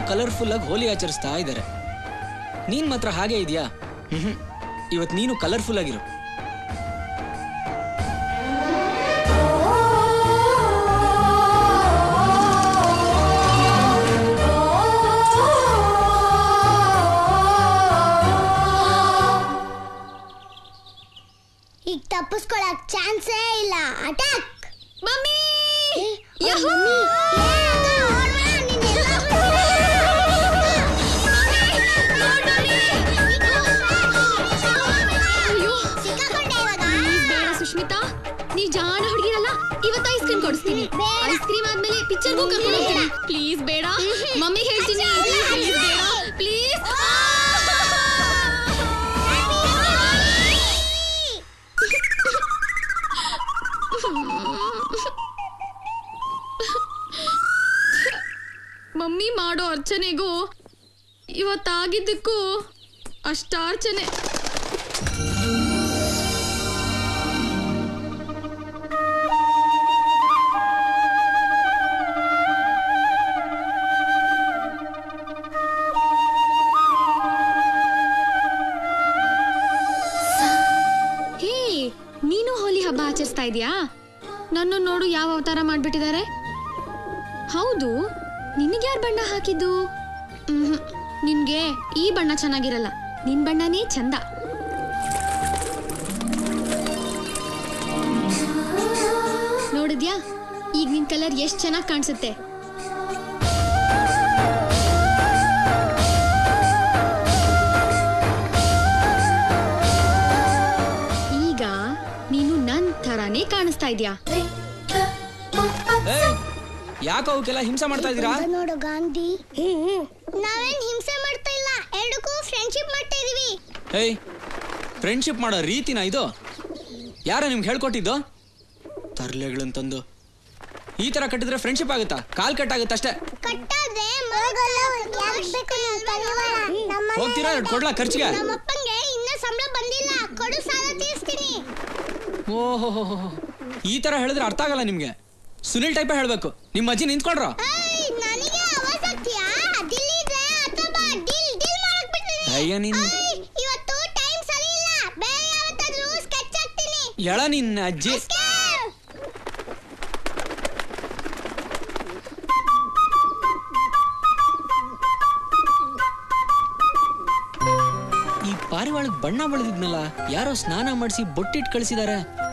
Colourful ಆಗಿ ಹೋಲಿ ಆಚರಿಸ್ತಾ ಇದ್ದಾರೆ ನೀನ್ ಮಾತ್ರ ಹಾಗೆ ಇದೆಯಾ ಹ್ಮ್ ಇವತ್ ನೀನು ಕಲರ್ಫುಲ್ ಆಗಿರು ಈಗ ತಪ್ಪಿಸ್ಕೊಳಕ್ ಚಾನ್ಸೇ ಇಲ್ಲ ಅಟ್ಯಾಕ್ ಮಮ್ಮಿ ಬೇಡ ಸುಷ್ಮಿತಾ ನೀ ಜಾಣ ಹುಡುಗಿರಲ್ಲ ಇವತ್ತು ಐಸ್ ಕ್ರೀಮ್ ಕೊಡಿಸ್ತೀನಿ ಐಸ್ ಕ್ರೀಮ್ ಆದ್ಮೇಲೆ ಪಿಕ್ಚರ್ಗೂ ಕರ್ಕೊಂಡು ಹೋಗ್ತೀನಿ ಪ್ಲೀಸ್ ಬೇಡ ಮಮ್ಮಿ ಹೇಳ್ತೀನಿ ಪ್ಲೀಸ್ ಬೇಡ ಪ್ಲೀಸ್ ಮಮ್ಮಿ ಮಾಡೋ ಅರ್ಚನೆಗೂ ಇವತ್ತಾಗಿದ್ದಕ್ಕೂ ಅಷ್ಟಾರ್ಚನೆ ಹೇ ನೀನು ಹೋಲಿ ಹಬ್ಬ ಆಚರಿಸ್ತಾ ಇದೀಯಾ ನನ್ನ ನೋಡು ಯಾವ ಅವತಾರ ಮಾಡ್ಬಿಟ್ಟಿದ್ದಾರೆ ಹೌದು ನಿನಗೆ ಯಾರು ಬಣ್ಣ ಹಾಕಿದ್ದು ಮ್ಹೂ. ನಿನ್ಗೆ ಈ ಬಣ್ಣ ಚೆನ್ನಾಗಿರಲ್ಲ ನಿನ್ ಬಣ್ಣನೇ ಚಂದ ನೋಡಿದ್ಯಾ ಈಗ ನಿನ್ ಕಲರ್ ಎಷ್ಟ್ ಚೆನ್ನಾಗಿ ಕಾಣಿಸುತ್ತೆ ಈಗ ನೀನು ನನ್ ಥರಾನೇ ಕಾಣಿಸ್ತಾ ಇದ್ಯಾ ಯಾಕೋ ಅವಕ್ಕೆಲ್ಲ ಹಿಂಸೆ ಮಾಡ್ತಾ ಇದ್ದೀರಾ ನೋಡು ಗಾಂಧಿ ನಾವೇನ್ ಹಿಂಸೆ ಮಾಡ್ತಾ ಇಲ್ಲ ಎರಡಕ್ಕೂ ಫ್ರೆಂಡ್ಶಿಪ್ ಮಾಡ್ತಾ ಇದೀವಿ ಏಯ್ ಫ್ರೆಂಡ್ಶಿಪ್ ಮಾಡೋ ರೀತಿನ ಇದು ಯಾರ ನಿಮ್ಗೆ ಹೇಳ್ಕೊಟ್ಟಿದ್ದು ತರ್ಲೆಗಳಂತಂದು ಈ ತರ ಕಟ್ಟಿದ್ರೆ ಫ್ರೆಂಡ್ಶಿಪ್ ಆಗುತ್ತಾ ಕಾಲ್ ಕಟ್ ಆಗುತ್ತೆ ಅಷ್ಟೇ ಕಟ್ಟಾದ್ರೆ ಹೋಗ್ತೀರಾ ಕೊಡ್ಲಾ ಖರ್ಚಿಗೆ ನಮ್ಮಪ್ಪಂಗೆ ಇನ್ನ ಸಂಬಳ ಬಂದಿಲ್ಲ ಕೊಡು ಸಾಲ ತೀರಿಸ್ತೀನಿ ಓಹೋ ಈ ತರ ಹೇಳಿದ್ರೆ ಅರ್ಥ ಆಗಲ್ಲ ನಿಮ್ಗೆ ಸುನಿಲ್ ಟೈಪೇ ಹೇಳ್ಬೇಕು ನಿಮ್ಮ ಅಜ್ಜಿ ನಿಂತ್ಕೊಳ್ರ ಏಯ್, ನನಗೆ ಆವಾಜ್ ಆಗ್ತೀಯಾ ದಿಲ್ ಇದ್ರೆ ಅಥವಾ ಡೀಲ್ ಡೀಲ್ ಮಾಡಕ್ ಬಿಡ್ತೀನಿ ಅಯ್ಯ ನೀನ್ ಏಯ್, ಇವತ್ತು ಟೈಮ್ ಸರಿ ಇಲ್ಲ ಬೇರೆ ಯಾವತ್ತಾದ್ರೂ ಸ್ಕೆಚ್ ಹಾಕ್ತೀನಿ ಎಳ ನಿನ್ನ ಅಜ್ಜಿ ಈ ಪಾರಿವಾಳಗ್ ಬಣ್ಣ ಬಳಿದಿದ್ನಲ್ಲ ಯಾರೋ ಸ್ನಾನ ಮಾಡಿಸಿ ಬೊಟ್ಟಿಟ್ ಕಳಿಸಿದಾರೆ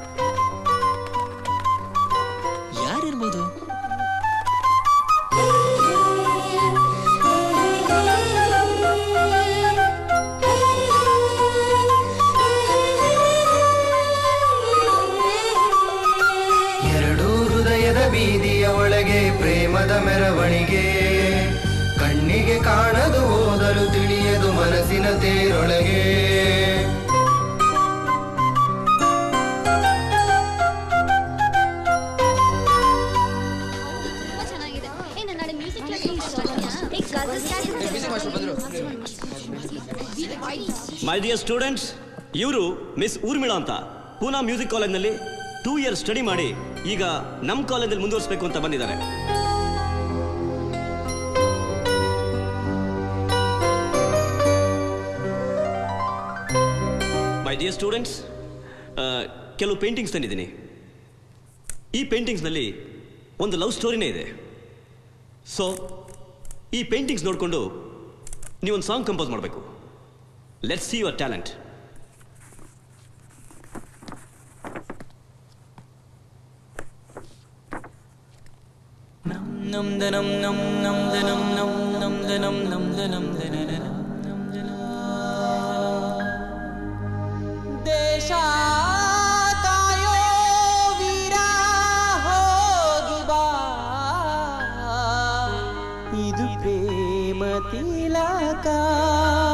ಯಾರಿರ್ಬೋದು ಎರಡೂ ಹೃದಯದ ಬೀದಿಯ ಒಳಗೆ ಪ್ರೇಮದ ಮೆರವಣಿಗೆ ಕಣ್ಣಿಗೆ ಕಾಣದು ಓದಲು ತಿಳಿಯದು ಮನಸ್ಸಿನ ತೇರೊಳಗೆ ಮೈ ಡಿಯರ್ ಸ್ಟೂಡೆಂಟ್ಸ್ ಇವರು ಮಿಸ್ ಊರ್ಮಿಳಾ ಅಂತ ಪೂನಾ ಮ್ಯೂಸಿಕ್ ಕಾಲೇಜ್ನಲ್ಲಿ ಟೂ ಇಯರ್ಸ್ ಸ್ಟಡಿ ಮಾಡಿ ಈಗ ನಮ್ಮ ಕಾಲೇಜಲ್ಲಿ ಮುಂದುವರಿಸಬೇಕು ಅಂತ ಬಂದಿದ್ದಾರೆ ಮೈ ಡಿಯರ್ ಸ್ಟೂಡೆಂಟ್ಸ್ ಕೆಲವು ಪೇಂಟಿಂಗ್ಸ್ ತಂದಿದ್ದೀನಿ ಈ ಪೇಂಟಿಂಗ್ಸ್ನಲ್ಲಿ ಒಂದು ಲವ್ ಸ್ಟೋರಿನೇ ಇದೆ ಸೊ ಈ ಪೇಂಟಿಂಗ್ಸ್ ನೋಡಿಕೊಂಡು ನೀವೊಂದು ಸಾಂಗ್ ಕಂಪೋಸ್ ಮಾಡಬೇಕು ಲೆಟ್ಸ್ ಸಿ ಯುವರ್ ಟ್ಯಾಲೆಂಟ್ ನಮ್ ದನಂ ನಮ್ ನಮ್ ದನಂ ನಮ್ ನಮ್ ದನಂ ನಮ್ ದನಂ ದನನನ. ದೇಶ ಕಾಯೋ ವೀರ ಹೋಗಿ ಬಾ ಇದು ಪ್ರೇಮ ತಿಲಕ